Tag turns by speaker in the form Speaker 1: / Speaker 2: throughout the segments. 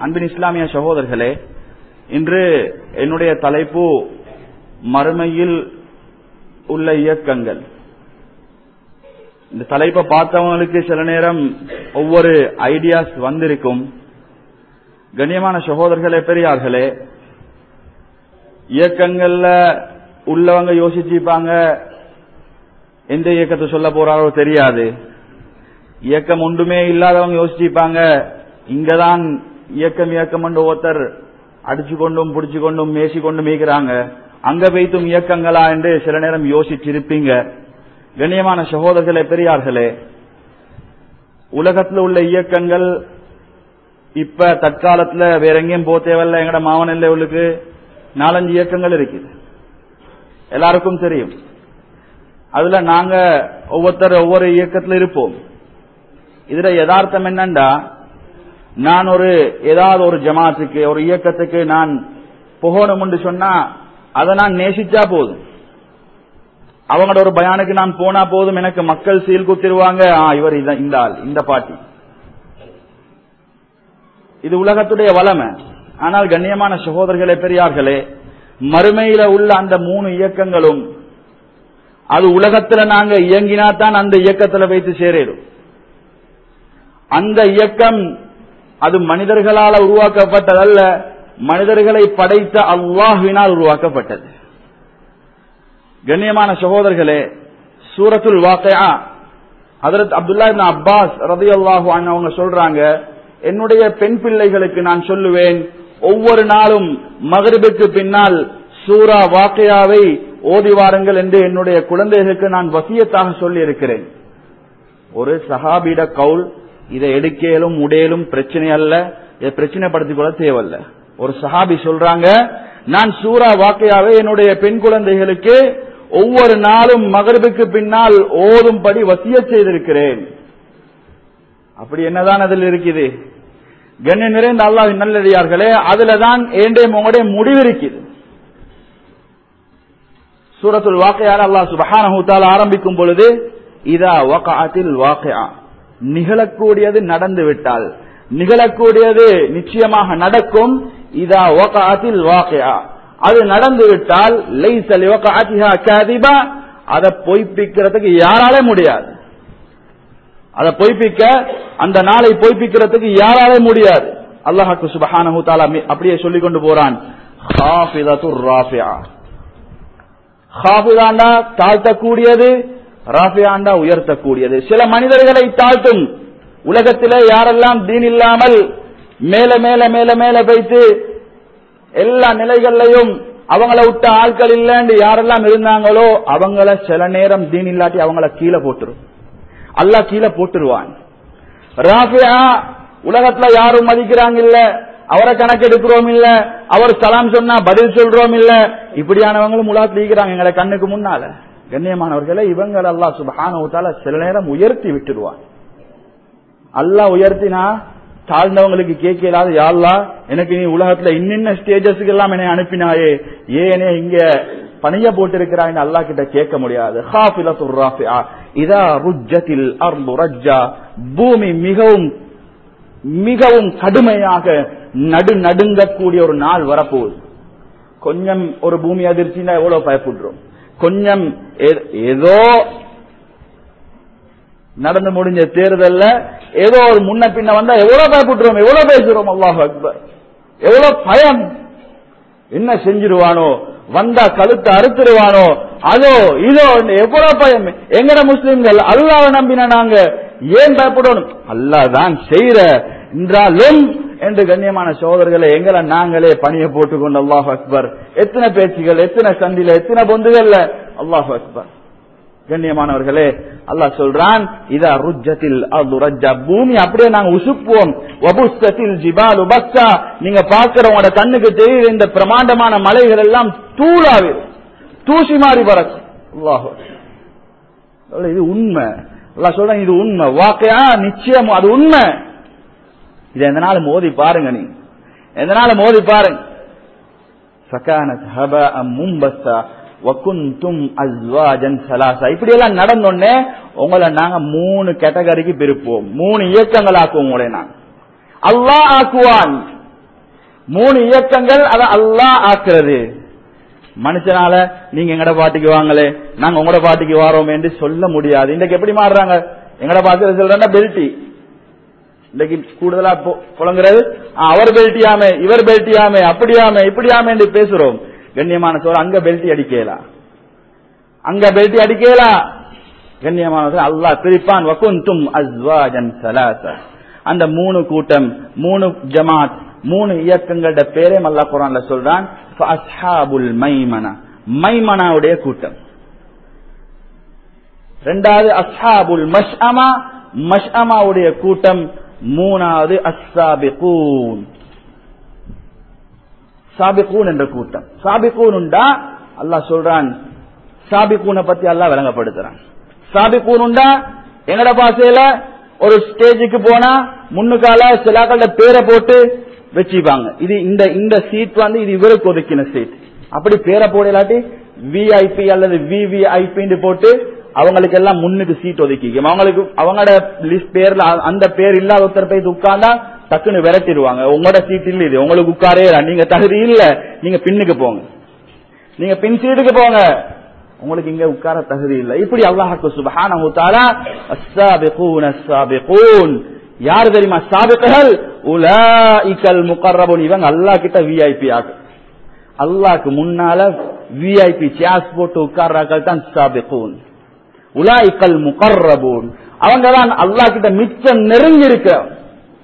Speaker 1: அன்பின் இஸ்லாமிய சகோதரர்களே இன்று என்னுடைய தலைப்பு மறுமையில் உள்ள இயக்கங்கள் இந்த தலைப்பை பார்த்தவங்களுக்கு சில நேரம் ஒவ்வொரு ஐடியாஸ் வந்திருக்கும் கண்ணியமான சகோதரர்களே பெரியார்களே இயக்கங்கள்ல உள்ளவங்க யோசிச்சுப்பாங்க எந்த இயக்கத்தை சொல்ல போறாரோ தெரியாது இயக்கம் ஒன்றுமே இல்லாதவங்க யோசிச்சுப்பாங்க இங்கதான் இயக்கம் இயக்கம் என்று ஒருத்தர் அடிச்சு கொண்டும் பிடிச்சு கொண்டும் மேசி கொண்டும் மீக்கிறாங்க அங்க வைத்தும் இயக்கங்களா என்று சில நேரம் யோசிச்சிருப்பீங்க கண்ணியமான சகோதரர்களே பெரியார்களே உலகத்தில் உள்ள இயக்கங்கள் இப்ப தற்காலத்துல வேற எங்கேயும் போ தேவையில்ல எங்கட மாவனல்ல உள்ளுக்கு நாலஞ்சு இயக்கங்கள் இருக்குது எல்லாருக்கும் தெரியும் அதுல நாங்க ஒவ்வொருத்தர் ஒவ்வொரு இயக்கத்துல இருப்போம் இதுல யதார்த்தம் என்னண்டா நான் ஒரு ஏதாவது ஒரு ஜமாத்துக்கு ஒரு இயக்கத்துக்கு நான் புகணும் சொன்னா அதை நான் நேசிச்சா போதும் அவங்களோட ஒரு பயானுக்கு நான் போனா போதும் எனக்கு மக்கள் சீல் குத்திருவாங்க இவர் இந்த ஆள் இந்த பாட்டி இது உலகத்துடைய வளமை ஆனால் கண்ணியமான சகோதரர்களே பெரியார்களே மறுமையில உள்ள அந்த மூணு இயக்கங்களும் அது உலகத்துல நாங்க இயங்கினா தான் அந்த இயக்கத்துல வைத்து சேரிடும் அந்த இயக்கம் அது மனிதர்களால் உருவாக்கப்பட்டதல்ல மனிதர்களை படைத்த அல்லாஹுவினால் உருவாக்கப்பட்டது கண்ணியமான சகோதரர்களே சூரத்துல் வாக்கையா அதரத் அப்துல்லா அப்பாஸ் ரதி அல்லாஹு அவங்க சொல்றாங்க என்னுடைய பெண் பிள்ளைகளுக்கு நான் சொல்லுவேன் ஒவ்வொரு நாளும் மகரிபுக்கு பின்னால் சூரா வாக்கையாவை ஓதி வாருங்கள் என்று என்னுடைய குழந்தைகளுக்கு நான் வசியத்தாக சொல்லி இருக்கிறேன் ஒரு சஹாபிட கவுல் இதை எடுக்கலும் உடையலும் பிரச்சனை அல்ல இதை பிரச்சனைப்படுத்திக் கொள்ள தேவையில்ல ஒரு சஹாபி சொல்றாங்க நான் சூரா வாக்கையாவே என்னுடைய பெண் குழந்தைகளுக்கு ஒவ்வொரு நாளும் மகரிபுக்கு பின்னால் ஓதும்படி வசிய செய்திருக்கிறேன் அப்படி என்னதான் அதில் இருக்குது கண்ண நிறைந்த அல்லாஹ் நல்லடியார்களே அதுலதான் ஏண்டே உங்களுடைய முடிவு இருக்குது சூரத்துல் வாக்கையால் அல்லாஹ் சுபஹானஹூத்தால் ஆரம்பிக்கும் பொழுது இதா வகாத்தில் வாக்கையா நிகழக்கூடியது நடந்து விட்டால் நிகழக்கூடியது நிச்சயமாக நடக்கும் இதா வகாத்தில் வாக்கையா அது நடந்து விட்டால் லைசல் வகாத்திஹா காதிபா அதை பொய்ப்பிக்கிறதுக்கு யாராலே முடியாது அதை பொய்ப்பிக்க அந்த நாளை பொய்ப்பிக்கிறதுக்கு யாராலே முடியாது அல்லாஹாக்கு சுபஹானஹு தாலா அப்படியே சொல்லிக் கொண்டு போறான் ஹாஃபிதாண்டா தாழ்த்தக்கூடியது ராஃபியாண்டா உயர்த்தக்கூடியது சில மனிதர்களை தாழ்த்தும் உலகத்திலே யாரெல்லாம் தீன் இல்லாமல் மேல மேல மேல மேல வைத்து எல்லா நிலைகள்லையும் அவங்கள விட்ட ஆட்கள் இல்லைன்னு யாரெல்லாம் இருந்தாங்களோ அவங்கள சில நேரம் தீன் இல்லாட்டி அவங்கள கீழே போட்டுரும் அல்லா கீழே போட்டுருவான் ராஃபியா உலகத்துல யாரும் மதிக்கிறாங்க இல்ல அவரை கணக்கு எடுக்கிறோம் இல்ல அவர் சலாம் சொன்னா பதில் சொல்றோம் இல்ல இப்படியானவங்களும் உலகத்துல இருக்கிறாங்க எங்களை கண்ணுக்கு முன்னால கண்ணியமானவர்களை இவங்க அல்லா சுபஹான சில நேரம் உயர்த்தி விட்டுருவான் அல்லா உயர்த்தினா தாழ்ந்தவங்களுக்கு கேட்கலாத யாழ்லா எனக்கு நீ உலகத்துல இன்னின்ன ஸ்டேஜஸ்க்கு எல்லாம் என்னை அனுப்பினாயே ஏனே இங்க பணிய போட்டிருக்கிறாய் அல்லா கிட்ட கேட்க முடியாது இதா ருஜத்தில் அர்பு ரஜ்ஜா பூமி மிகவும் மிகவும் கடுமையாக நடு நடுங்கக்கூடிய ஒரு நாள் வரப்போகுது கொஞ்சம் ஒரு பூமி அதிர்ச்சினா எவ்வளவு பயப்படுறோம் கொஞ்சம் ஏதோ நடந்து முடிஞ்ச தேர்தல்ல ஏதோ ஒரு முன்ன பின்ன வந்தா எவ்வளவு பயப்படுறோம் எவ்வளவு பேசுறோம் அல்லாஹ் அக்பர் எவ்வளவு பயம் என்ன செஞ்சிருவானோ வந்தா கழுத்தை அறுத்துருவானோ அதோ இதோ எவ்வளவு பயம் எங்கட முஸ்லிம்கள் அல்லாஹ் நம்பின நாங்க ஏன் பயப்படணும் அல்லாஹ் தான் செய்யற என்றாலும் என்று கண்ணியமான சோதர்களை எங்களை நாங்களே பணியை போட்டுக்கொண்டு அல்லாஹ் அக்பர் எத்தனை பேச்சுகள் எத்தனை சந்தில எத்தனை பொந்துகள்ல அல்லாஹ் அக்பர் கண்ணியமானவர்களே அல்லாஹ் சொல்றான் இதா ருஜத்தில் அது ரஜ்ஜா பூமி அப்படியே நாங்க உசுப்புவோம் வபுஸ்தத்தில் ஜிபால் உபஸ்தா நீங்க பாக்குறவங்களோட கண்ணுக்கு தெரியுது இந்த பிரமாண்டமான மலைகள் எல்லாம் தூளாவே தூசி மாறி பறக்கும் அல்லாஹ் இது உண்மை அல்லாஹ் சொல்றான் இது உண்மை வாக்கையா நிச்சயம் அது உண்மை இதை எதனால மோதி பாருங்க நீ எதனால மோதி பாருங்க சகானத் ஹப மும்பஸ்தா வகுந்தும் அஸ்வாஜன் சலாசா இப்படி எல்லாம் நடந்தோடனே உங்களை நாங்க மூணு கேட்டகரிக்கு பிரிப்போம் மூணு இயக்கங்கள் ஆக்குவோம் உங்களை நாங்க அல்லாஹ் ஆக்குவான் மூணு இயக்கங்கள் அதை அல்லாஹ் ஆக்குறது மனுஷனால நீங்க எங்கட பாட்டுக்கு வாங்களே நாங்க உங்களோட பாட்டுக்கு வாரோம் என்று சொல்ல முடியாது இன்றைக்கு எப்படி மாறுறாங்க எங்கட பாட்டு சொல்றா பெல்ட்டி இன்னைக்கு கூடுதலா பொ- புலங்குறது ஆ, அவர் பெல்ட்டியாமே இவர் பெல்ட்டியாமே அப்படியாமே இப்படியாமே என்று பேசுறோம் கண்ணியமான சோழ அங்க பெல்ட்டி அடிக்கலாம் அங்க பெல்ட்டி அடிக்கலாம் கண்ணியமான சோழ அல்லாஹ் பிரிப்பான் வகுந்தும் அஸ்வாஜன் சலாச அந்த மூணு கூட்டம் மூணு ஜமாத் மூணு இயக்கங்களோட பேரே அல்லா குரான்ல சொல்றான் அஸ்ஹாபுல் மைமனா மைமனாவுடைய கூட்டம் ரெண்டாவது அஸ்ஹாபுல் மஷ்அமா மஷ்அமாவுடைய கூட்டம் மூணாவது அஸ்ஸாபிகூன் சாபிகூன் என்ற கூட்டம் சாபிகூன் உண்டா அல்லாஹ் சொல்றான் சாபிகூனை பத்தி அல்லாஹ் விளங்கப்படுத்துறான் சாபிகூன் உண்டா எங்கட பாசையில ஒரு ஸ்டேஜுக்கு போனா முன்னுக்கால சிலாக்கள பேரை போட்டு வச்சுப்பாங்க இது இந்த இந்த சீட் வந்து இது இவருக்கு ஒதுக்கின சீட் அப்படி பேரை போடலாட்டி விஐபி அல்லது விவிஐபி போட்டு அவங்களுக்கு எல்லாம் முன்னுக்கு சீட் ஒதுக்கிக்கும் அவங்களுக்கு அவங்களோட லிஸ்ட் பேர்ல அ- அந்த பேர் இல்லாத ஒருத்தர் போய் உட்கார்ந்தா டக்குன்னு விரட்டிடுவாங்க உங்களோட சீட் இல்ல இது உங்களுக்கு உட்காரே இல்ல. நீங்க தகுதி இல்ல நீங்க பின்னுக்கு போங்க நீங்க பின் சீட்டுக்கு போங்க உங்களுக்கு இங்க உட்கார தகுதி இல்ல இப்படி அல்லாஹ்க்கு சுப்ஹானஹு தஆலா அஸ்ஸாபிகூன அஸ்ஸாபிகூன் யார் தெரியுமா சாபிக்குகள் உலாயிகல் முகர்ரபுன் இவங்க அல்லாஹ் கிட்ட விஐபி ஆகு அல்லாஹ்க்கு முன்னால விஐபி சேர்ஸ் போட்டு உட்கார்றாக்கள் தான் சாபிகூன் உலாயிகல் முகர்ரபூன் அவங்க தான் அல்லாஹ் கிட்ட மிச்சம் நெருங்கி இருக்கிறவங்க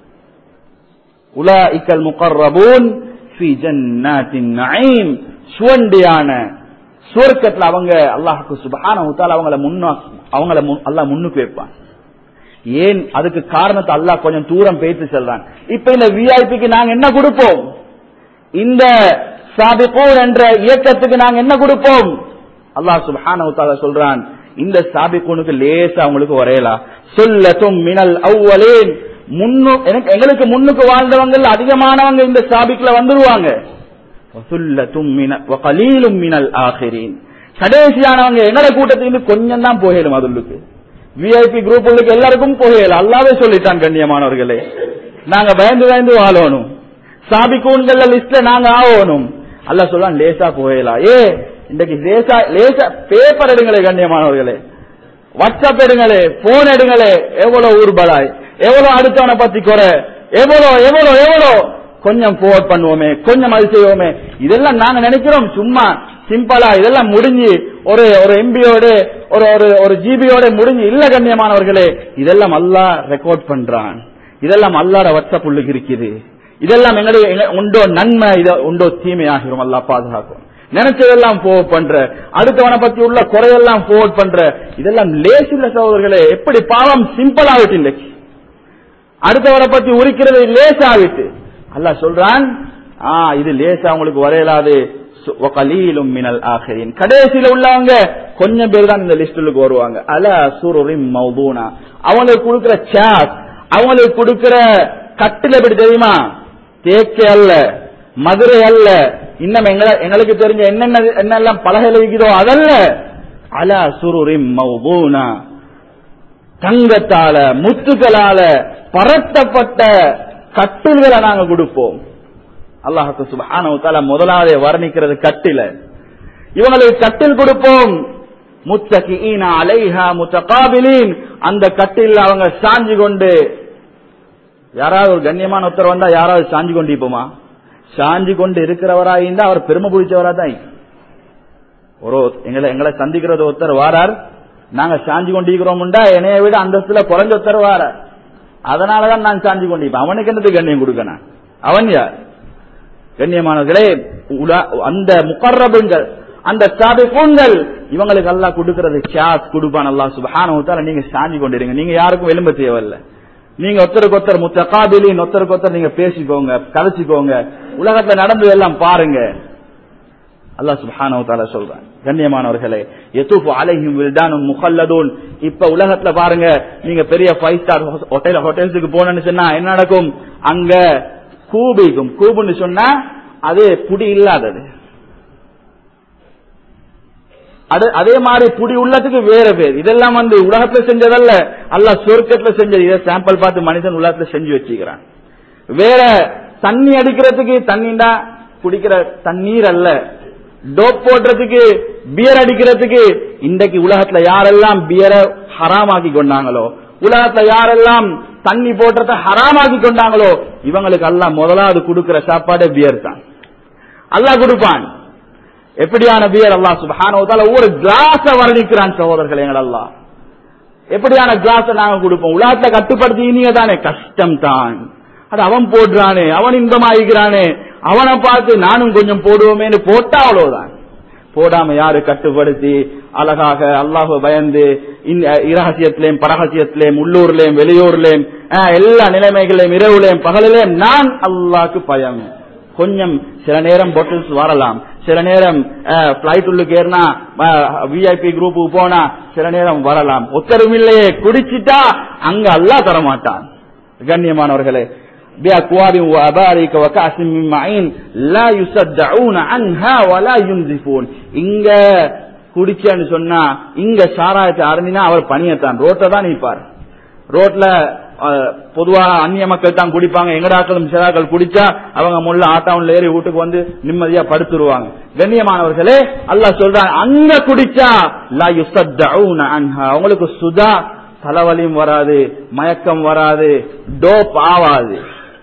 Speaker 1: உலாயிக்கல் முகர்ரபூன் ஃபி ஜன்னாத்தின் நஈம் சுவண்டியான சுவர்க்கத்துல அவங்க அல்லாஹ்க்கு சுப்ஹானஹு தஆலா அவங்கள முன்ன அவங்கள முன்- அல்லாஹ் முன்னுக்கு வைப்பான் ஏன் அதுக்கு காரணத்தை அல்லாஹ் கொஞ்சம் தூரம் பேசி செல்றான் இப்ப இந்த விஐபிக்கு நாங்க என்ன கொடுப்போம் இந்த சாபிகூன் என்ற இயக்கத்துக்கு நாங்க என்ன கொடுப்போம் அல்லாஹ் சுப்ஹானஹு தஆலா சொல்றான் இந்த சாபிகூனுக்கு லேசா அவங்களுக்கு வரையலா சொல்லத்தும் மினல் அவ்வலேன் முன்னு எனக்கு எங்களுக்கு முன்னுக்கு வாழ்ந்தவங்க அதிகமானவங்க இந்த சாபிக்குல வந்துருவாங்க வசுல்லத்தும் மின- வகலீலும் மினல் ஆகிரீன் கடைசியானவங்க எங்கட கூட்டத்துக்கு கொஞ்சம் தான் போயிடும் அதுள்ளுக்கு விஐபி குரூப் உள்ளுக்கு எல்லாருக்கும் போகல அல்லாவே சொல்லிட்டான் கண்ணியமானவர்களே நாங்க பயந்து பயந்து வாழணும் சாபிக்கூன்கள் லிஸ்ட்ல நாங்க ஆகணும் அல்லாஹ் சொல்றான் லேசா போகலாம் ஏ இன்றைக்கு லேசா லேசா பேப்பர் எடுங்களே கண்ணியமானவர்களே வாட்ஸ்அப் எடுங்களே போன் எடுங்களே எவ்வளவு ஊர்பலாய் எவ்வளவு அடுத்தவனை பத்தி குறை எவ்வளோ எவ்வளோ எவ்வளோ கொஞ்சம் போர்ட் பண்ணுவோமே கொஞ்சம் அது செய்வோமே இதெல்லாம் நாங்க நினைக்கிறோம் சும்மா சிம்பிளா இதெல்லாம் முடிஞ்சு ஒரு ஒரு எம்பியோட ஒரு ஒரு ஒரு ஜிபியோட முடிஞ்சு இல்ல கண்ணியமானவர்களே இதெல்லாம் அல்லாஹ் ரெக்கார்ட் பண்றான் இதெல்லாம் அல்லாட வாட்ஸ்அப் உள்ளுக்கு இருக்குது இதெல்லாம் எங்களுடைய எங்க- உண்டோ நன்மை இத உண்டோ தீமையாகிரும் அல்லாஹ் பாதுகாக்கும் நினைச்சதெல்லாம் போர்ட் பண்ற அடுத்தவனை பத்தி உள்ள குறையெல்லாம் போர்ட் பண்ற இதெல்லாம் லேசில்ல சகோதரர்களே எப்படி பாவம் சிம்பிள் ஆகிட்டு இன்னைக்கு அடுத்தவரை பத்தி உரிக்கிறது லேசாவிட்டு அல்லாஹ் சொல்றான் ஆ இது லேசா உங்களுக்கு வரையலாது சு- வகலீலும் மினல் ஆகிரின் கடைசியில உள்ளவங்க கொஞ்சம் பேர் தான் இந்த லிஸ்டுக்கு வருவாங்க அல சுருரின் மௌதூனா அவங்களுக்கு கொடுக்கிற சாஸ் அவங்களுக்கு கொடுக்கிற கட்டில் எப்படி தெரியுமா தேக்கை அல்ல மதுரை அல்ல இன்னும் எங்கள எங்களுக்கு தெரிஞ்ச என்னென்ன என்னெல்லாம் பலகையில் இருக்குதோ அதல்ல அல சுருரின் மௌதூனா தங்கத்தால முத்துக்களால பரத்தப்பட்ட கட்டில்களை நாங்க கொடுப்போம் அல்லாஹு சுப்ஹானஹு தஆலா முதலாவது வர்ணிக்கிறது கட்டில இவங்களுக்கு கட்டில் கொடுப்போம் முத்தகிஈன அலைஹா முத்தகாபிலீன் அந்த கட்டில் அவங்க சாஞ்சி கொண்டு யாராவது ஒரு கண்ணியமான ஒருத்தர் வந்தா யாராவது சாஞ்சி கொண்டு இருப்போமா சாஞ்சி கொண்டு இருக்கிறவரா இருந்தா அவர் பெருமை பிடிச்சவரா தான் ஒரு எங்களை எங்களை சந்திக்கிறது ஒருத்தர் வாரார் நாங்க சாஞ்சி கொண்டிருக்கிறோம்டா என்னைய விட அந்தஸ்துல குறைஞ்ச ஒருத்தர் வாரார் அதனாலதான் நான் சாஞ்சி கொண்டிருப்பேன் அவனுக்கு என்னது கண்ணியம் கொடுக்கணும் அவன் யார் கண்ணியமானவர்களே உலா- அந்த முகர்ரபுங்கள் அந்த சாபிகூன்கள் இவங்களுக்கு அல்லாஹ் கொடுக்கிறது சாஸ் கொடுப்பான் அல்லாஹ் சுப்ஹானஹு தஆலா நீங்க சாஞ்சி கொண்டிருங்க நீங்க யாருக்கும் எலும்ப தேவையில்ல நீங்க ஒருத்தருக்கு ஒருத்தர் முத்தகாபிலின் ஒருத்தருக்கு ஒருத்தர் நீங்க பேசிக்கோங்க கதைச்சிக்கோங்க உலகத்துல நடந்தது எல்லாம் பாருங்க அல்லாஹ் சுப்ஹானஹு தஆலா சொல்றான் கண்ணியமானவர்களே யதூஃபு அலைஹிம் வில்தானும் முகல்லதூன் இப்ப உலகத்துல பாருங்க நீங்க பெரிய ஃபைவ் ஸ்டார் ஹோட்டல் ஹோட்டல்ஸுக்கு போனேன்னு சொன்னா என்ன நடக்கும் அங்க கூபிக்கும் கூபுன்னு சொன்னா அது புடி இல்லாதது அது அதே மாதிரி புடி உள்ளத்துக்கு வேற பேர் இதெல்லாம் வந்து உலகத்துல செஞ்சதல்ல அல்லாஹ் சொர்க்கத்துல செஞ்சது இதை சாம்பிள் பார்த்து மனிதன் உலகத்துல செஞ்சு வச்சுக்கிறான் வேற தண்ணி அடிக்கிறதுக்கு தண்ணிண்டா குடிக்கிற தண்ணீர் அல்ல டோப் போடுறதுக்கு பியர் அடிக்கிறதுக்கு இன்றைக்கு உலகத்துல யாரெல்லாம் பியரை ஹராமாக்கி கொண்டாங்களோ உலகத்துல யாரெல்லாம் தண்ணி போடுறத ஹராமாக்கி கொண்டாங்களோ இவங்களுக்கு அல்லாஹ் முதலாவது கொடுக்கிற சாப்பாடு பியர் தான் அல்லாஹ் கொடுப்பான் எப்படியான பியர் அல்லாஹ் சுபஹானஹு வ தஆலா ஒவ்வொரு கிளாஸ வர்ணிக்கிறான் சகோதரர்களே எங்கள் அல்லாஹ் எப்படியான கிளாஸ் நாங்க கொடுப்போம் உலகத்தை கட்டுப்படுத்தி நீங்க தானே கஷ்டம் தான் அது அவன் போடுறானே அவன் இன்பமாயிக்கிறானே அவனை பார்த்து நானும் கொஞ்சம் போடுவோமேன்னு போட்டா அவ்வளவுதான் போடாம யாரு கட்டுப்படுத்தி அழகாக அல்லாஹ் பயந்து இந்த இரகசியத்திலேயும் பரகசியத்திலேயும் உள்ளூர்லயும் வெளியூர்லயும் அஹ், எல்லா நிலைமைகளையும் இரவுலையும் பகலிலேயும் நான் அல்லாஹ்க்கு பயம் கொஞ்சம் சில நேரம் பொட்டில்ஸ் வரலாம் சில நேரம் பிளைட் உள்ளுக்கு ஏறினா விஐபி குரூப்புக்கு போனா சில நேரம் வரலாம் ஒத்தருமில்லையே குடிச்சிட்டா அங்க அல்லாஹ் தரமாட்டான் கண்ணியமானவர்களே بأكواب وأبارك وكأس من معين لا يصدعون عنها ولا ينزفون இங்க குடிச்சேன்னு சொன்னா இங்க சாராயத்தை அருந்தினா அவர் பணியத்தான் ரோட்டை தான் நிற்பார் ரோட்ல அஹ், பொதுவா அந்நிய மக்கள் தான் குடிப்பாங்க எங்கடாக்களும் சிறாக்கள் குடிச்சா அவங்க முள்ள ஆட்டாவுல ஏறி வீட்டுக்கு வந்து நிம்மதியா படுத்துருவாங்க கண்ணியமானவர்களே அல்லாஹ் சொல்றான் அங்க குடிச்சா லா யுசத்தஊன அன்ஹா உங்களுக்கு சுதா தலைவலியும் வராது மயக்கம் வராது டோப் ஆவாது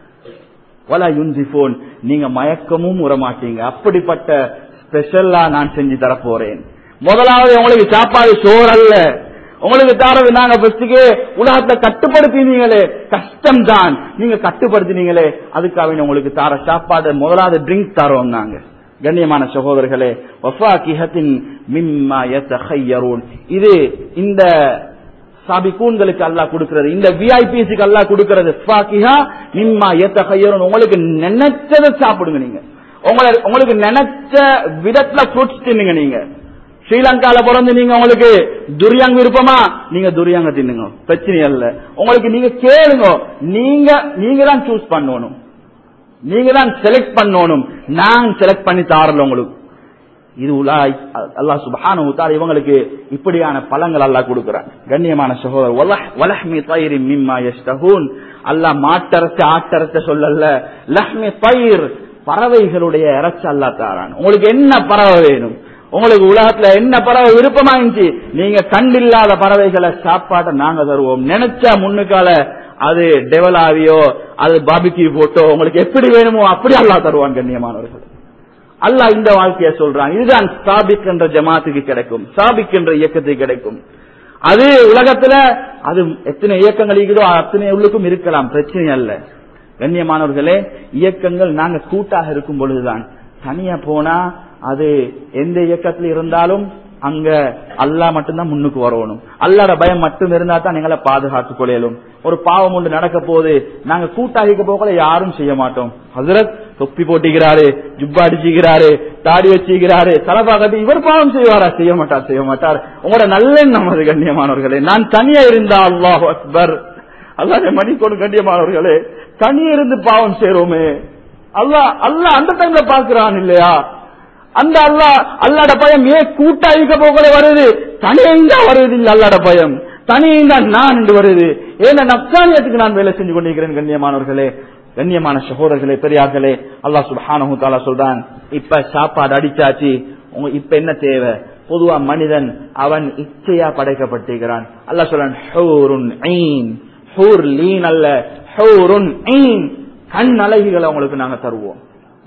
Speaker 1: வலா யுன்சிபோன் நீங்க மயக்கமும் உரமாட்டீங்க அப்படிப்பட்ட ஸ்பெஷல்லா நான் செஞ்சு தரப்போறேன் முதலாவது உங்களுக்கு சாப்பாடு சோறு அல்ல உங்களுக்கு தாரது நாங்க ஃபர்ஸ்டுக்கு உலகத்தை கட்டுப்படுத்தினீங்களே கஷ்டம் தான் நீங்க கட்டுப்படுத்தினீங்களே அதுக்காக உங்களுக்கு தார சாப்பாடு முதலாவது ட்ரிங்க் தரோம் நாங்க கண்ணியமான சகோதரர்களே வஃபாகிஹத்தின் மிம்மா யத்தஹய்யரூன் இது இந்த சாபிகூன்களுக்கு அல்லாஹ் கொடுக்கிறது இந்த விஐபிஸுக்கு அல்லாஹ் கொடுக்கிறது ஃபாக்கிஹா மிம்மா யத்தஹய்யரூன் உங்களுக்கு நினைச்சதை சாப்பிடுங்க நீங்க உங்களை உங்களுக்கு நினைச்ச விதத்துல ஃப்ரூட்ஸ் தின்னுங்க நீங்க ஸ்ரீலங்கால பிறந்து நீங்க உங்களுக்கு துரியாங்க விருப்பமா நீங்க துரியாங்க தின்னுங்க பிரச்சனை அல்ல உங்களுக்கு நீங்க கேளுங்க நீங்க நீங்க தான் சூஸ் பண்ணணும் நீங்க தான் செலக்ட் பண்ணணும் நான் செலக்ட் பண்ணி தாரல உங்களுக்கு இது உலா அல்லாஹ் சுப்ஹானஹு தஆலா இவங்களுக்கு இப்படியான பழங்கள் அல்லாஹ் கொடுக்கிறான் கண்ணியமான சகோதரர் வலஹ் வலஹ்மி தயிரி மிம்மா யஸ்தஹூன் அல்லாஹ் மாட்டரச்ச ஆட்டரச்ச சொல்லல லஹ்மி தயிர் பறவைகளுடைய இறைச்சி அல்லாஹ் தாரான் உங்களுக்கு என்ன பறவை வேணும் உங்களுக்கு உலகத்துல என்ன பறவை விருப்பமா இருந்துச்சு நீங்க கண்டில்லாத பறவைகளை சாப்பாட்டை நாங்க தருவோம் நினைச்சா முன்னுக்கால அது டெவல் ஆவியோ அது பாபிக்கு போட்டோ உங்களுக்கு எப்படி வேணுமோ அப்படி அல்லாஹ் தருவான் கண்ணியமானவர்கள் அல்லாஹ் இந்த வாழ்க்கையை சொல்றான் இதுதான் சாபிக் என்ற ஜமாத்துக்கு கிடைக்கும் சாபிக் என்ற இயக்கத்துக்கு கிடைக்கும் அது உலகத்துல அது எத்தனை இயக்கங்கள் இருக்குதோ அத்தனை உள்ளுக்கும் இருக்கலாம் பிரச்சனை அல்ல கண்ணியமானவர்களே இயக்கங்கள் நாங்க கூட்டாக இருக்கும் பொழுதுதான் தனியா போனா அது எந்த இயக்கத்தில் இருந்தாலும் அங்க அல்லா மட்டும்தான் முன்னுக்கு வரணும் அல்லாட பயம் மட்டும் இருந்தா தான் எங்களை பாதுகாத்துக் கொள்ளையிலும் ஒரு பாவம் ஒன்று நடக்க போது நாங்க கூட்டாகிக்க போகல யாரும் செய்ய மாட்டோம் ஹசரத் தொப்பி போட்டிக்கிறாரு ஜுப்பா அடிச்சுக்கிறாரு தாடி வச்சுக்கிறாரு தலப்பா கட்டி இவர் பாவம் செய்வாரா செய்ய மாட்டார் செய்ய மாட்டார் உங்களோட நல்லெண்ணம் அது கண்ணியமானவர்களே நான் தனியா இருந்தா அல்லாஹ் அக்பர் அல்லாஹ் மணிக்கோடு கண்ணியமானவர்களே தனியா இருந்து பாவம் செய்றோமே அல்லாஹ் அல்லாஹ் அந்த டைம்ல பாக்குறான் இல்லையா அந்த அல்லா அல்லாட பயம் ஏன் கூட்டாயிக்க போகல வருது தனியா வருது இல்ல அல்லாட பயம் தனியா நான் என்று வருது ஏன்னா நப்சானியத்துக்கு நான் வேலை செஞ்சு கொண்டிருக்கிறேன் கண்ணியமானவர்களே கண்ணியமான சகோதரர்களே பெரியார்களே அல்லாஹ் சுப்ஹானஹு தஆலா சொல்றான் இப்ப சாப்பாடு அடிச்சாச்சு உங்க இப்ப என்ன தேவை பொதுவா மனிதன் அவன் இச்சையா படைக்கப்பட்டிருக்கிறான் அல்லாஹ் சொல்றான் ஹூருன் ஈன் ஹூர் லீன் அல்ல ஹூருன் ஈன் கண் அழகிகளை உங்களுக்கு நாங்க தருவோம்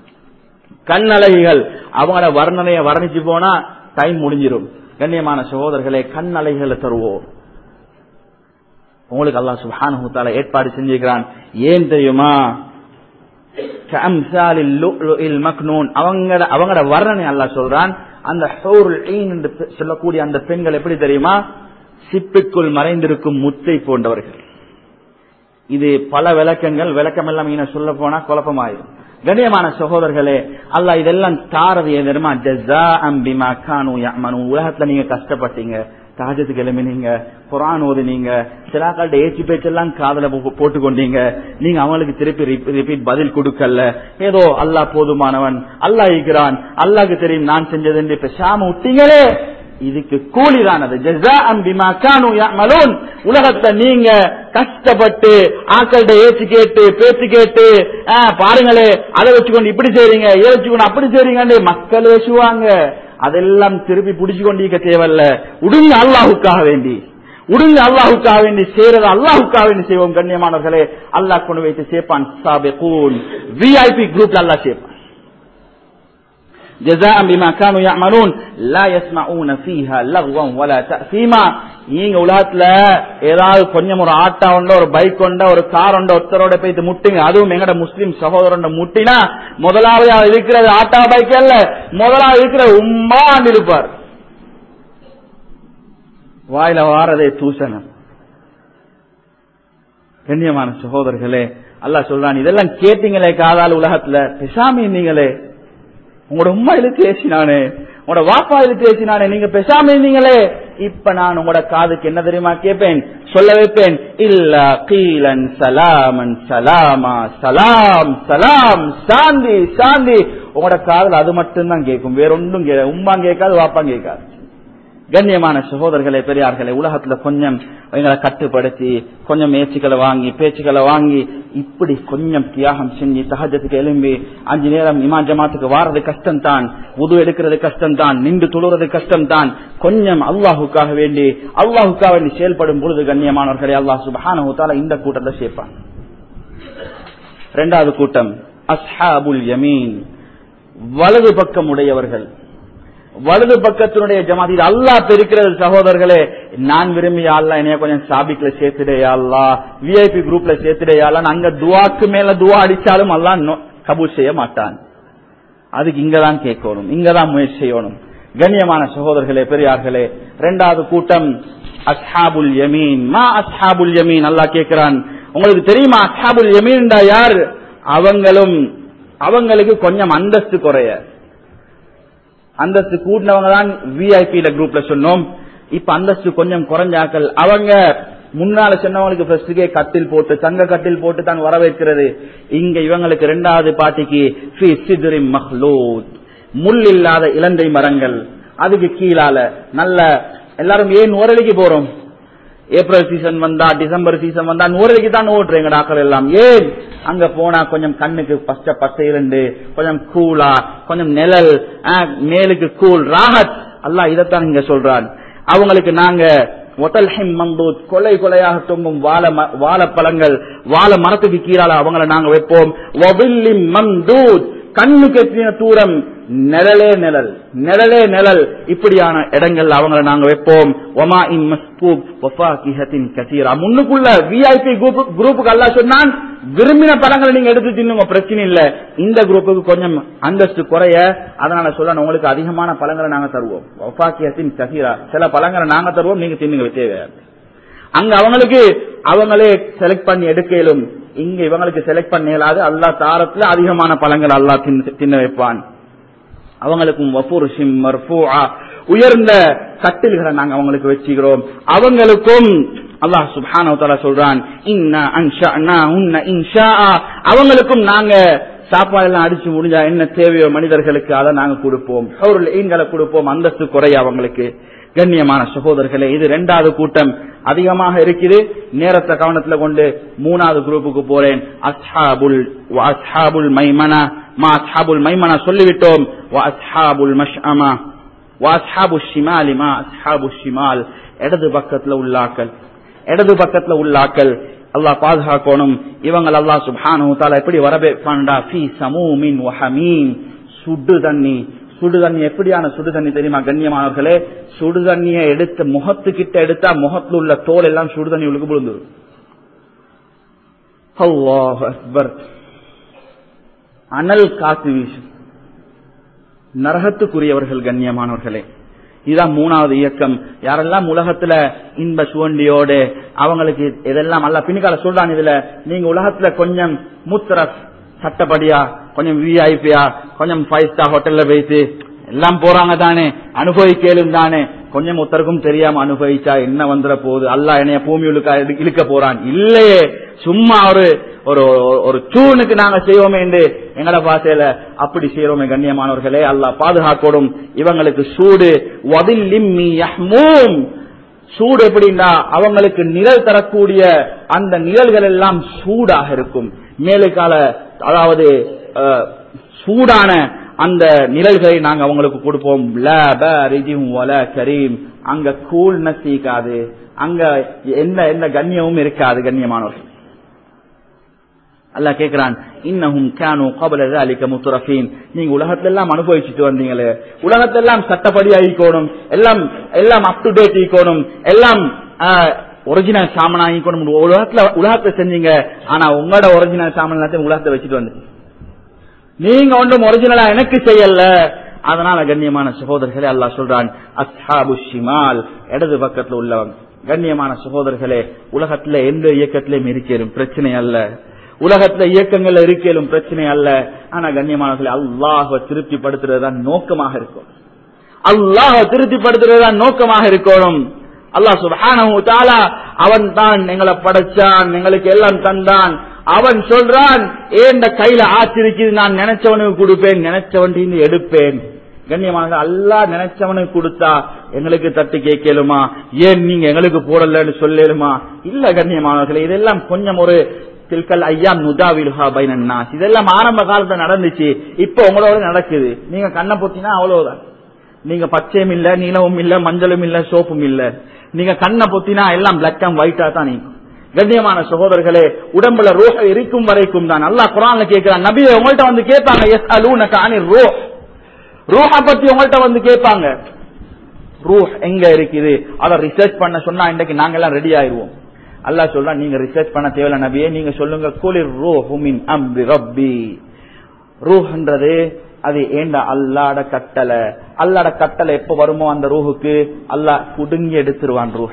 Speaker 1: கண்ணழகிகள் அவங்களோட வர்ணனையை வர்ணிச்சு போனா டைம் முடிஞ்சிடும் கண்ணியமான சகோதரர்களே கண்ணழகிகளை தருவோம் உங்களுக்கு அல்லாஹ் சுப்ஹானஹு தஆலா ஏற்பாடு செஞ்சிருக்கிறான் ஏன் தெரியுமா கம்சாலில் லுஅ்லுஇல் மக்னூன் அவங்களோட அவங்களோட வர்ணனை அல்லாஹ் சொல்றான் அந்த ஹூருல் ஈன் என்று சொல்லக்கூடிய அந்த பெண்கள் எப்படி தெரியுமா சிப்பிக்குள் மறைந்திருக்கும் முத்தை போன்றவர்கள் இது பல விளக்கங்கள் விளக்கம் எல்லாம் இங்க சொல்ல போனா குழப்பமாயிரும் கண்ணியமான சகோதரர்களே அல்லாஹ் இதெல்லாம் தாரது ஏன் தெரியுமா ஜஸா அம்பிமா கானு யமனு உலகத்துல நீங்க கஷ்டப்பட்டீங்க தாஜத்துக்கு எழுமினீங்க குரான் ஓதுனீங்க சிலாக்கால்ட்ட ஏச்சு பேச்செல்லாம் காதல போட்டு கொண்டீங்க நீங்க அவங்களுக்கு திருப்பி ரிப்பீட் பதில் கொடுக்கல ஏதோ அல்லாஹ் போதுமானவன் அல்லாஹ் இருக்கிறான் அல்லாஹ்க்கு தெரியும் நான் செஞ்சது என்று பேசாம விட்டீங்களே இதுக்கு கூலிதானது ஜஸாஅம் பிமா கானூ யஅமலூன் உலகத்தை நீங்க கஷ்டப்பட்டு ஆக்கள்கிட்ட ஏச்சு கேட்டு பேச்சு கேட்டு ஆ, பாருங்களே அதை வச்சுக்கொண்டு இப்படி செய்றீங்க இதை வச்சுக்கொண்டு அப்படி செய்றீங்கன்னு மக்கள் ஏசுவாங்க அதெல்லாம் திருப்பி பிடிச்சு கொண்டிருக்க தேவையில்ல உடுங்க அல்லாஹுக்காக வேண்டி உடுங்க அல்லாஹுக்காக வேண்டி செய்யறது அல்லாஹுக்காக வேண்டி செய்வோம் கண்ணியமானவர்களே அல்லாஹ் கொண்டு வைத்து சேர்ப்பான் சாபிகூன் விஐபி குரூப்ல அல்லாஹ் சேர்ப்பான் جزاء بما كانوا يعملون لا يسمعون فيها لغوا ولا تأثيما நீங்க உலகத்துல ஏதாவது கொஞ்சம் ஒரு ஆட்டா உண்ட ஒரு பைக் உண்ட ஒரு கார் உண்ட ஒருத்தரோட போயிட்டு முட்டுங்க அதுவும் எங்கட முஸ்லிம் சகோதரன் முட்டினா முதலாவது அவர் இருக்கிறது ஆட்டா பைக் அல்ல முதலாவது இருக்கிற உம்மா இருப்பார் வாயில வாரதே தூசணம் கண்ணியமான சகோதரர்களே அல்லாஹ் சொல்றான் இதெல்லாம் கேட்டீங்களே காதால் உலகத்துல பெசாமி நீங்களே உங்களோட உம்மா இழுத்து ஏசினானே உங்களோட வாப்பா இழுத்து ஏசினானே நீங்க பெசாம இருந்தீங்களே இப்ப நான் உங்களோட காதுக்கு என்ன தெரியுமா கேட்பேன் சொல்ல வைப்பேன் இல்ல கீலன் சலாமன் சலாமா சலாம் சலாம் சாந்தி சாந்தி உங்களோட காதுல அது மட்டும்தான் கேட்கும் வேற ஒன்றும் கே உம்மா கேட்காது வாப்பா கேட்காது கண்ணியமான சகோதரர்களே பெரியார்களே உலகத்துல கொஞ்சம் எங்களை கட்டுப்படுத்தி கொஞ்சம் ஏச்சுக்களை வாங்கி பேச்சுக்களை வாங்கி இப்படி கொஞ்சம் தியாகம் செஞ்சு சகஜத்துக்கு எழும்பி அஞ்சு நேரம் இமா ஜமாத்துக்கு வாரது கஷ்டம் தான் உது எடுக்கிறது கஷ்டம் தான் நின்று தொழுறது கஷ்டம் தான் கொஞ்சம் அல்லாஹுக்காக வேண்டி அல்லாஹுக்காக வேண்டி செயல்படும் பொழுது கண்ணியமானவர்களே அல்லாஹ் சுபஹானஹு தஆலா இந்த கூட்டத்தை சேர்ப்பான் இரண்டாவது கூட்டம் அஸ்ஹாபுல் யமீன் வலது பக்கம் உடையவர்கள் வலது பக்கத்தினுடைய ஜமாத் இது அல்லாஹ் பெருக்கிறது சகோதரர்களே நான் விரும்பிய அல்லா என்னைய கொஞ்சம் சாபிக்ல சேர்த்துடையா அல்லா விஐபி குரூப்ல சேர்த்துடையா அங்க துவாக்கு மேல துவா அடிச்சாலும் அல்லா கபூல் செய்ய மாட்டான் அதுக்கு இங்கதான் கேட்கணும் இங்கதான் முயற்சி செய்யணும் கண்ணியமான சகோதரர்களே பெரியார்களே இரண்டாவது கூட்டம் அஸ்ஹாபுல் யமீன் மா அஸ்ஹாபுல் யமீன் அல்லாஹ் கேட்கிறான் உங்களுக்கு தெரியுமா அஸ்ஹாபுல் யமீன் யார் அவங்களும் அவங்களுக்கு கொஞ்சம் அந்தஸ்து குறைய அந்தஸ்து கூட்டினவங்க தான் விஐபியில குரூப்ல சொன்னோம் இப்ப அந்தஸ்து கொஞ்சம் குறைஞ்சாக்கள் அவங்க முன்னால சொன்னவங்களுக்கு ஃபர்ஸ்டுக்கே கட்டில் போட்டு தங்க கட்டில் போட்டு தான் வரவேற்கிறது இங்க இவங்களுக்கு ரெண்டாவது பாட்டிக்கு ஃபி சிதுரி மஹ்லூத் முள் இல்லாத இலந்தை மரங்கள் அதுக்கு கீழால நல்ல எல்லாரும் ஏன் நுவரலிக்கு போறோம் ஏப்ரல் சீசன் வந்தா டிசம்பர் சீசன் வந்தா நூறுக்கு தான் ஓட்டுறேங்க டாக்டர் எல்லாம் ஏன் அங்க போனா கொஞ்சம் கண்ணுக்கு பச்சை பச்சை இரண்டு கொஞ்சம் கூலா கொஞ்சம் நிழல் மேலுக்கு கூல் ராஹத் அல்லாஹ் இதைத்தான் இங்க சொல்றான் அவங்களுக்கு நாங்க ஒத்தல்ஹிம் மந்தூத் கொலை கொலையாக தொங்கும் வாழ வாழைப்பழங்கள் வாழை மரத்துக்கு கீழால அவங்கள நாங்க வைப்போம் மந்தூத் கண்ணுக்கு எத்தின தூரம் நிழலே நிழல் நிழலே நிழல் இப்படியான இடங்கள் அவங்களை நாங்க வைப்போம் ஒமா இன் மஸ்பூப் வஃபாகிஹத்தின் கசீரா முன்னுக்குள்ள விஐபி குரூப் குரூப்புக்கு அல்லா சொன்னான் விரும்பின பழங்களை நீங்க எடுத்து தின்னுங்க பிரச்சனை இல்ல இந்த குரூப்புக்கு கொஞ்சம் அந்தஸ்து குறைய அதனால சொல்ல உங்களுக்கு அதிகமான பழங்களை நாங்க தருவோம் வஃபாகிஹத்தின் கசீரா சில பழங்களை நாங்க தருவோம் நீங்க தின்னுங்க தேவை அங்க அவங்களுக்கு அவங்களே செலக்ட் பண்ணி எடுக்கலும் இங்க இவங்களுக்கு செலக்ட் பண்ண இயலாது அல்லா தாரத்துல அதிகமான பழங்கள் அல்லா தின்ன வைப்பான் அவங்களுக்கும் வபுருஷிம் மர்ஃபூஆ உயர்ந்த கட்டில்களை நாங்க அவங்களுக்கு வச்சுக்கிறோம் அவங்களுக்கும் அல்லாஹ் சுப்ஹானஹு வ தஆலா சொல்றான் இன்னா அன்ஷஅனா உன்ன இன்ஷா அவங்களுக்கும் நாங்க சாப்பாடு எல்லாம் அடிச்சு முடிஞ்சா என்ன தேவையோ மனிதர்களுக்கு அதை நாங்க கொடுப்போம் ஹௌருல் ஈன்களை கொடுப்போம் அந்தஸ்து குறைய அவங்களுக்கு கண்ணியமான சகோதரர்களே இது ரெண்டாவது கூட்டம் அதிகமாக இருக்குது நேரத்தை கவனத்துல கொண்டு மூணாவது குரூப்புக்கு போறேன் அஸ்ஹாபுல் அஸ்ஹாபுல் மைமனா மா அஸ்ஹாபுல் மைமனா சொல்லிவிட்டோம் அஸ்ஹாபுல் மஷ்அமா வாஸ்ஹாபு ஷிமாலி மா அஸ்ஹாபு ஷிமால் இடது பக்கத்துல உள்ளாக்கள் இடது பக்கத்துல உள்ளாக்கள் அல்லாஹ் பாதுகாக்கணும் இவங்க அல்லாஹ் சுப்ஹானஹு தஆலா எப்படி வரவேற்பான்டா ஃபீ சமூமின் வஹமீம் சுடு தண்ணி சுடு தண்ணி எப்படியான சுடு தண்ணி தெரியுமா கண்ணியமானவர்களே சுடு தண்ணியை எடுத்து முகத்துக்கிட்ட எடுத்தா முகத்துல உள்ள தோல் எல்லாம் சுடு தண்ணி உழுக்கு விழுந்துடும் அல்லாஹ் அக்பர் அனல் காத்து வீசும் நரகத்துக்குரியவர்கள் கண்ணியமானவர்களே இதுதான் மூணாவது இயக்கம் யாரெல்லாம் உலகத்துல இன்ப சுவண்டியோடு அவங்களுக்கு இதெல்லாம் அல்ல பின்னிக்கால சொல்றான் இதுல நீங்க உலகத்துல கொஞ்சம் முத்தரப் சட்டப்படியா கொஞ்சம் விஐபியா கொஞ்சம் ஃபைவ் ஸ்டார் ஹோட்டல்ல வைத்து எல்லாம் போறாங்க தானே அனுபவிக்கலும் தானே கொஞ்சம் ஒருத்தருக்கும் தெரியாம அனுபவிச்சா என்ன வந்துட போகுது அல்லா என்னைய பூமி இழுக்க இழுக்க போறான் இல்லையே சும்மா ஒரு ஒரு ஒரு தூணுக்கு நாங்க செய்வோமே என்று எங்கட பாசையில அப்படி செய்யறோமே கண்ணியமானவர்களே அல்லாஹ் பாதுகாக்கணும் இவங்களுக்கு சூடு வதில்லிம் யஹ்மூம் சூடு எப்படின்னா அவங்களுக்கு நிழல் தரக்கூடிய அந்த நிழல்கள் எல்லாம் சூடாக இருக்கும் மேலுக்கால அதாவது அஹ், சூடான அந்த நிழல்களை நாங்க அவங்களுக்கு கொடுப்போம் லா பாரிஜின் வலா கரீம் அங்க கூல்னஸ் இருக்காது அங்க என்ன என்ன கண்ணியமும் இருக்காது கண்ணியமானவர்கள் அல்லாஹ் கேக்குறான் இன்னஹும் கானு qabla zalika முத்ரஃபீன் நீங்க உலகத்துல எல்லாம் அனுபவிச்சுட்டு வந்தீங்களே உலகத்துல எல்லாம் சட்டப்படி ஆயிக்கோணும் எல்லாம் எல்லாம் அப் டு டேட் ஈக்கோணும் எல்லாம் ஒரிஜினல் சாமன் ஆகிக்கணும் உலகத்துல உலகத்தை செஞ்சீங்க ஆனா உங்களோட ஒரிஜினல் சாமன் எல்லாத்தையும் உலகத்தை வச்சுட்டு வந்து நீங்க ஒன்றும் ஒரிஜினலா எனக்கு செய்யல அதனால கண்ணியமான சகோதரர்களே அல்லாஹ் சொல்றான் அஸ்ஹாபு ஷிமால் இடது பக்கத்துல உள்ளவங்க கண்ணியமான சகோதரர்களே உலகத்துல எந்த இயக்கத்திலையும் இருக்கேனும் பிரச்சனை அல்ல உலகத்துல இயக்கங்கள்ல இருக்கேனும் பிரச்சனை அல்ல ஆனா கண்ணியமானவர்களே அல்லாஹ் திருப்திப்படுத்துறதுதான் நோக்கமாக இருக்கும் அல்லாஹ் திருப்திப்படுத்துறதுதான் நோக்கமாக இருக்கணும் அல்லாஹ் சுப்ஹானஹு தஆலா அவன் தான் எங்களை படைச்சான் எங்களுக்கு எல்லாம் தந்தான் அவன் சொல்றான் ஏண்ட கையில ஆச்சிருக்குது நான் நினைச்சவனுக்கு கொடுப்பேன் நினைச்சவன் எடுப்பேன் கண்ணியமாக அல்லாஹ் நினைச்சவனுக்கு கொடுத்தா எங்களுக்கு தட்டு கேட்கலுமா ஏன் நீங்க எங்களுக்கு போடலன்னு சொல்லலுமா இல்ல கண்ணியமானவர்களே இதெல்லாம் கொஞ்சம் ஒரு தில்கல் ஐயா நுதாவிலுஹா பைனன்னாஸ் இதெல்லாம் ஆரம்ப காலத்துல நடந்துச்சு இப்ப உங்களோட நடக்குது நீங்க கண்ணை பொத்தினா அவ்வளவுதான் நீங்க பச்சையும் இல்ல நீலவும் இல்ல மஞ்சளும் இல்ல சோப்பும் இல்ல நீங்க கண்ணை பொத்தினா எல்லாம் பிளாக் அண்ட் ஒயிட்டா தான் நீக்கும் கண்ணியமான சகோதரர்களே உடம்புல ரோஹ இருக்கும் வரைக்கும் தான் அல்லாஹ் குரான்ல கேட்கிறான் நபியை உங்கள்ட்ட வந்து கேட்பாங்க எஸ் அலூனக அனிர் ரூஹ் ரூஹ பத்தி உங்கள்ட்ட வந்து கேட்பாங்க ரூஹ் எங்க இருக்குது அதை ரிசர்ச் பண்ண சொன்னா இன்றைக்கு நாங்க எல்லாம் ரெடி ஆயிருவோம் அல்லாஹ் சொல்றான் நீங்க ரிசர்ச் பண்ண தேவையில்ல நபியே நீங்க சொல்லுங்க குளிர் ரூஹு மின் அம்ரி ரப்பி ரூஹ்ன்றது அது ஏண்ட அல்லாட கட்டளை அல்லாட கட்டளை எப்ப வருமோ அந்த ரூஹுக்கு அல்லாஹ் குடுங்கி எடுத்துருவான் ரூஹ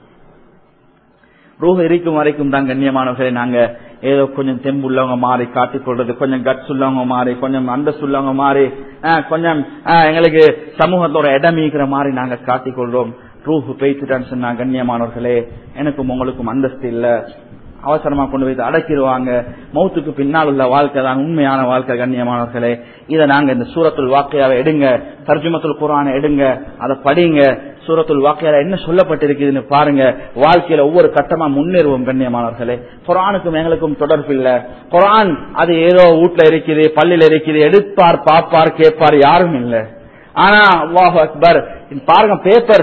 Speaker 1: ரூஹ் இருக்கும் வரைக்கும் தான் கண்ணியமானவர்களை நாங்க ஏதோ கொஞ்சம் தெம்பு உள்ளவங்க மாறி காட்டிக் கொள்றது கொஞ்சம் கட்ஸ் உள்ளவங்க மாறி கொஞ்சம் அந்தஸ்து உள்ளவங்க மாறி ஆஹ், கொஞ்சம் ஆஹ், எங்களுக்கு சமூகத்தோட இடம் ஈக்கிற மாதிரி நாங்க காட்டிக் கொள்றோம் ரூஹ் பேய்த்துட்டான்னு சொன்னா கண்ணியமானவர்களே எனக்கும் உங்களுக்கும் அந்தஸ்து இல்ல அவசரமா கொண்டு போய் அடக்கிடுவாங்க மௌத்துக்கு பின்னால் உள்ள வாழ்க்கை தான் உண்மையான வாழ்க்கை கண்ணியமானவர்களே இதை நாங்க இந்த சூரத்துல் வாக்கையாவை எடுங்க தர்ஜுமத்துல் குரானை எடுங்க அதை படிங்க சூரத்துல் வாக்கையால என்ன சொல்லப்பட்டிருக்குதுன்னு பாருங்க வாழ்க்கையில ஒவ்வொரு கட்டமா முன்னேறுவோம் கண்ணியமானவர்களே குரானுக்கும் எங்களுக்கும் தொடர்பு இல்ல குரான் அது ஏதோ வீட்டுல இருக்குது பள்ளியில இருக்குது எடுப்பார் பாப்பார் கேட்பார் யாரும் இல்ல ஆனா அல்லாஹ் அக்பர் பாருங்க பேப்பர்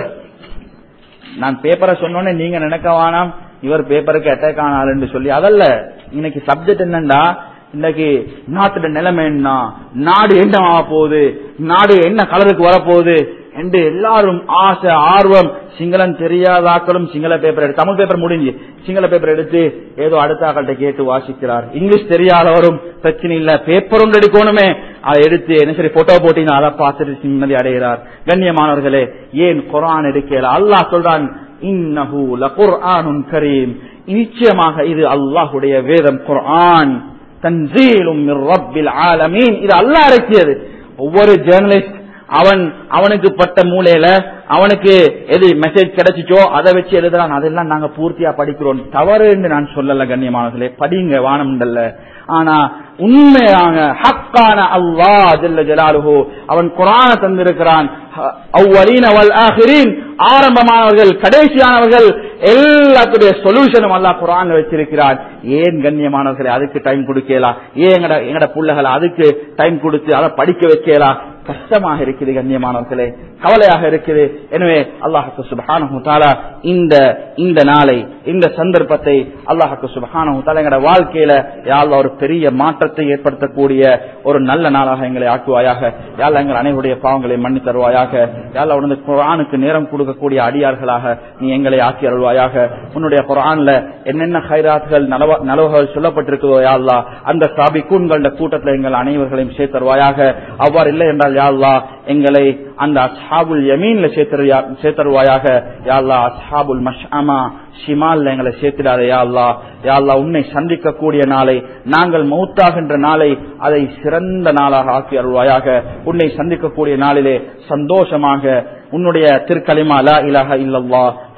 Speaker 1: நான் பேப்பரை சொன்னோன்னே நீங்க நினைக்க வேணாம் இவர் பேப்பருக்கு அட்டாக் ஆனாருன்னு சொல்லி அதல்ல இன்னைக்கு சப்ஜெக்ட் என்னண்டா இன்னைக்கு நாட்டுல நிலைமை என்ன நாடு என்ன ஆக போகுது நாடு என்ன கலருக்கு வரப்போகுது என்று எல்லாரும் ஆசை ஆர்வம் சிங்களம் தெரியாதாக்களும் சிங்கள பேப்பர் எடுத்து தமிழ் பேப்பர் முடிஞ்சு சிங்கள பேப்பர் எடுத்து ஏதோ அடுத்த ஆக்கள்கிட்ட கேட்டு வாசிக்கிறார் இங்கிலீஷ் தெரியாதவரும் பிரச்சனை இல்ல பேப்பர் ஒன்று எடுக்கணுமே அதை எடுத்து என்ன சரி போட்டோ போட்டீங்கன்னா அதை பார்த்துட்டு நிம்மதி அடைகிறார் கண்ணியமானவர்களே ஏன் குரான் எடுக்கல அல்லாஹ் சொல்றான் இன்னஹு லகுர்ஆனுன் கரீம் நிச்சயமாக இது அல்லாஹ்வுடைய வேதம் குர்ஆன் தன்சீலும் மிர் ரப்பில் ஆலமீன் இது அல்லாஹ் இறக்கியது ஒவ்வொரு ஜேர்னலிஸ்ட் அவன் அவனுக்கு பட்ட மூலையில அவனுக்கு எது மெசேஜ் கிடைச்சிச்சோ அதை வச்சு எழுதுறான் அதெல்லாம் நாங்க பூர்த்தியா படிக்கிறோம் தவறு என்று நான் சொல்லல கண்ணியமானவர்களே படிங்க வானம்டல்ல ஆனா உண்மையான ஹக்கான அல்லாஹ் ஜல்ல ஜலாலுஹு அவன் குரான தந்திருக்கிறான் அவ்வலீன வல் ஆஹிரீன் ஆரம்பமானவர்கள் கடைசியானவர்கள் எல்லாத்துடைய சொல்யூஷனும் அல்லாஹ் குரான் வச்சிருக்கிறான் ஏன் கண்ணியமானவர்களை அதுக்கு டைம் கொடுக்கலாம் ஏன் எங்கட எங்கட புள்ளகளை அதுக்கு டைம் கொடுத்து அதை படிக்க வைக்கலாம் கஷ்டமாக இருக்குது கண்ணியமானவர்களே கவலையாக இருக்குது எனவே அல்லாஹுக்கு சுபஹானஹு தாலா இந்த இந்த நாளை இந்த சந்தர்ப்பத்தை அல்லாஹுக்கு சுபஹானஹு தாலா எங்களோட வாழ்க்கையில யாழ்லா ஒரு பெரிய மாற்றத்தை ஏற்படுத்தக்கூடிய ஒரு நல்ல நாளாக எங்களை ஆக்குவாயாக யாழ்லா எங்கள் அனைவருடைய பாவங்களை மன்னி தருவாயாக யாழ்லா உனது குரானுக்கு நேரம் கொடுக்கக்கூடிய அடியார்களாக நீ எங்களை ஆக்கி அருள்வாயாக உன்னுடைய குரான்ல என்னென்ன ஹைராத்துகள் நலவ- நலவுகள் சொல்லப்பட்டிருக்கிறதோ யாழ்லா அந்த சாபிக்கூன்கள கூட்டத்தில் எங்கள் அனைவர்களையும் சேர்த்தருவாயாக அவ்வாறு இல்லை என்றால் யாழ்லா எங்களை அந்த அஸ்ஹாபுல் யமீன்ல சேர்த்தருயா- சேர்த்தருவாயாக யாழ்லா அஸ்ஹாபுல் மஷ்அமா ஷிமால்ல எங்களை சேர்த்திடாத யாழ்லா யாழ்லா உன்னை சந்திக்கக்கூடிய நாளை நாங்கள் மௌத்தாகின்ற நாளை அதை சிறந்த நாளாக ஆக்கி அருள்வாயாக உன்னை சந்திக்கக்கூடிய நாளிலே சந்தோஷமாக உன்னுடைய திருக்கலிமா லா இலாஹ இல்லல்லா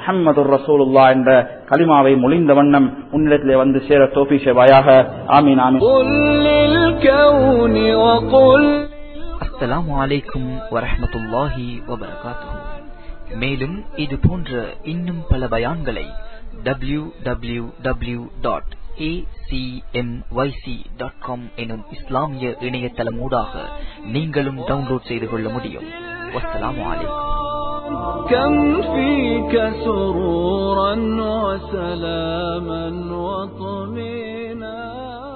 Speaker 1: முஹம்மது ரசூலுல்லா என்ற கலிமாவை மொழிந்த வண்ணம் உன்னிடத்திலே வந்து சேர தோஃபி செவாயாக ஆமீன் ஆமீன்
Speaker 2: قل للكون وقل
Speaker 3: அஸ்ஸலாமு அலைக்கும் வரஹ்மத்துல்லாஹி வபரகாத்துஹு மேலும் இது போன்ற இன்னும் பல பயான்களை W W W dot dot com எனும் இஸ்லாமிய இணையதளம் ஊடாக நீங்களும் டவுன்லோட் செய்து கொள்ள முடியும் வஸ்ஸலாமு அலைக்கும்
Speaker 2: كم فيك سرورا وسلاما وطمينا